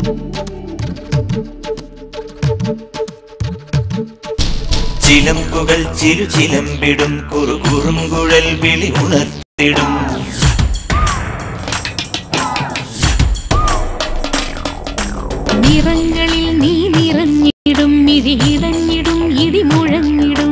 ചിലമ്പുകൾ ചിരു ചിലമ്പിടും കുറു കുറുങ്കുഴൽ വിളി ഉണർത്തിടും നിറങ്ങളിൽ നീ നിറഞ്ഞിടും മിഴിയിടഞ്ഞിടും ഇടി മുഴങ്ങിടും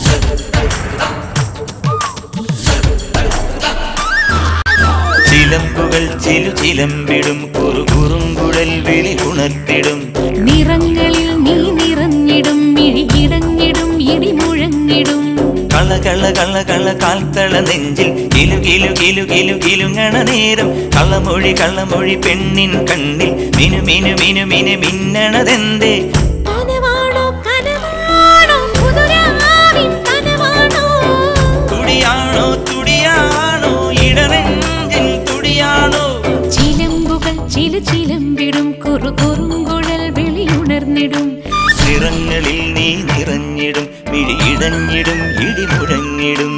ചിലമ്പുകൾ ചിരു ചിലമ്പിടും കുറു കുറുങ്കുഴൽ വിളി ഉണർത്തിടും നിറങ്ങളിൽ നീ നിറഞ്ഞിടും മിഴിയിടഞ്ഞിടും ഇടി മുഴങ്ങിടും കള കള കള കള കാൽത്തള നെഞ്ചിൽ കിലു കിലു കിലു കിലു കിലുങ്ങണ നേരം കളമൊഴി കളമൊഴി പെണ്ണിൻ കണ്ണിൽ മിനു മിനു മിനു മിനു മിന്നണതെന്തേ കനവാണോ കനവാണോ പുതുരാവിൻ കനവാണോ തുടിയാണോ തുടിയാണോ ഇടനെഞ്ചിൽ തുടിയാണോ ചിലമ്പുകൾ ചില ചിലമ്പിടും കുറു കുറുങ്കുഴൽ വിളിയുണർന്നിടും നിറങ്ങളിൽ നീ നിറഞ്ഞിടും മിഴിയിടഞ്ഞിടും ഇടി മുഴങ്ങിടും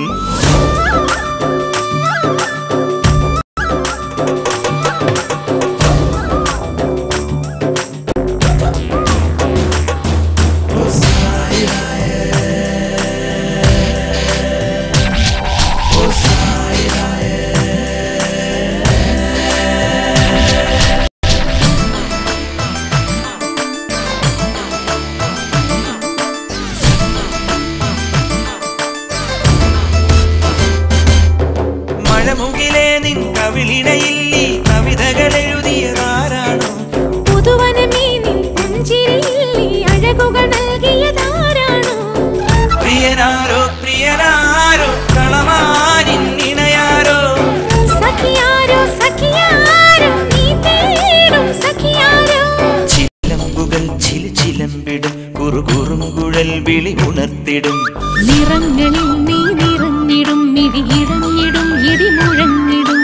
മഴമുകിലേ നിൻ കവിളിണയിൽ ഈ കവിതകൾ എഴുതിയതാരാണോ പുതുവനമീനിൽ പുഞ്ചിരിയിൽ ഈ അഴകുകൾ നൽകിയതാരാണോ പ്രിയനാരോ പ്രിയനാരോ കളമാനിൻ ഇണയാരോ സഖിയാരോ സഖിയാരോ നീ തേടും സഖിയാരോ ചിലമ്പുകൾ ചില ചിലമ്പിടും കുറുകുറും കുഴൽ വിളി ഉണർത്തിടും നിറങ്ങളിൽ നീ നിറഞ്ഞിടും മിഴിയിടഞ്ഞിടും ഇടി മുഴങ്ങിടും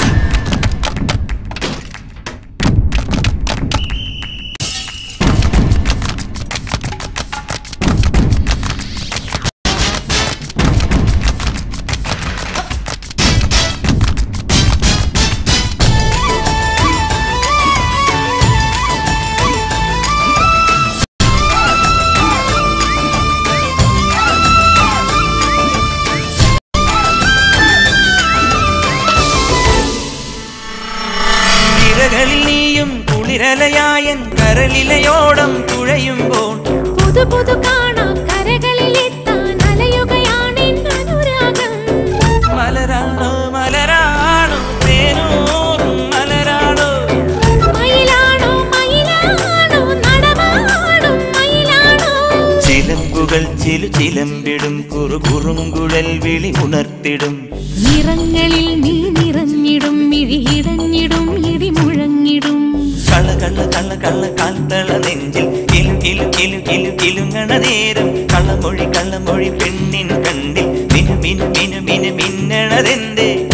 ഇരകളിൽ നീയും കുളിരലയായൻ കരളിലയോടം തുഴയുമ്പോൾ പുതു പുതു കാണാം കരകളിലെത്താൻ അലയുകയാണ് അനുരാഗം മലരാണോ മലരാണോ തേനൂറും മലരാണോ മയിലാണോ മയിലാണോ നടമാടും മയിലാണോ ചിലമ്പുകൾ ചിലു ചിലമ്പിടും കുറുകുറുങ്കുഴൽ വിളി ഉണർത്തിടും നിറങ്ങളിൽ നീ നിറഞ്ഞിടും മിഴിയിടഞ്ഞിടും ഇടി മുഴങ്ങിടും കള കള കള കള കാൽത്തള നെഞ്ചിൽ കിലു കിലു കിലു കിലു കിലുങ്ങണ നേരം കളമൊഴി കളമൊഴി പെണ്ണിൻ കണ്ണിൽ മിനു മിനു മിനു മിനു മിന്നണതെന്തേ